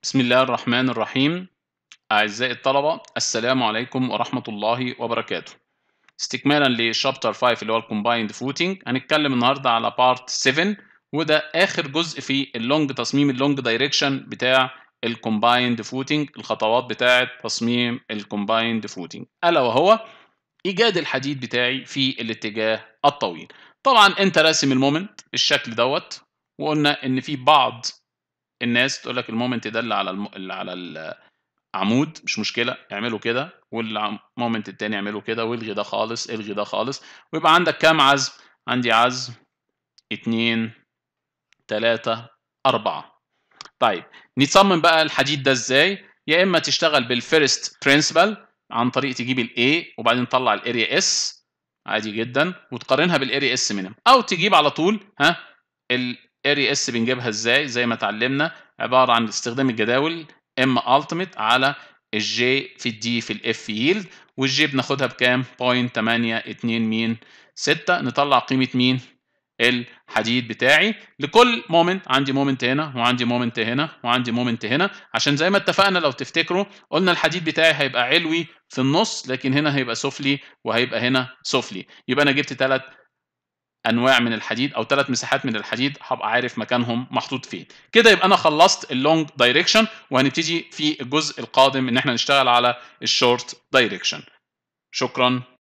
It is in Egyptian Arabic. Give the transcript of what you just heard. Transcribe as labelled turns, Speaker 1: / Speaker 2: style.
Speaker 1: بسم الله الرحمن الرحيم أعزائي الطلبة السلام عليكم ورحمة الله وبركاته استكمالا لشابتر 5 اللي هو الكومبايند فوتنج هنتكلم النهارده على بارت 7 وده آخر جزء في اللونج تصميم اللونج دايركشن بتاع الكومبايند فوتنج الخطوات بتاعة تصميم الكومبايند فوتنج ألا وهو إيجاد الحديد بتاعي في الاتجاه الطويل طبعا أنت راسم المومنت بالشكل دوت وقلنا إن في بعض الناس تقول لك المومنت ده اللي على الم... اللي على العمود مش مشكله اعمله كده والمومنت التاني اعمله كده والغي ده خالص الغي ده خالص ويبقى عندك كام عزم عندي عزم اتنين تلاتة أربعة طيب نصمم بقى الحديد ده ازاي يا اما تشتغل بالفيرست برنسبل عن طريق تجيب الاي وبعدين تطلع الاريا اس عادي جدا وتقارنها بالاريا اس منهم او تجيب على طول ها الاريا اس بنجيبها ازاي زي ما اتعلمنا عباره عن استخدام الجداول ام التيميت على الجي في الدي في الاف ييلد والجي بناخدها بكام 0.82 مين 6 نطلع قيمه مين الحديد بتاعي لكل مومنت عندي مومنت هنا وعندي مومنت هنا وعندي مومنت هنا عشان زي ما اتفقنا لو تفتكروا قلنا الحديد بتاعي هيبقى علوي في النص لكن هنا هيبقى سفلي وهيبقى هنا سفلي يبقى انا جبت ثلاث انواع من الحديد او ثلاث مساحات من الحديد هبقى عارف مكانهم محطوط فين كده يبقى انا خلصت اللونج دايركشن وهنبتدي في الجزء القادم ان احنا نشتغل على الشورت دايركشن شكرا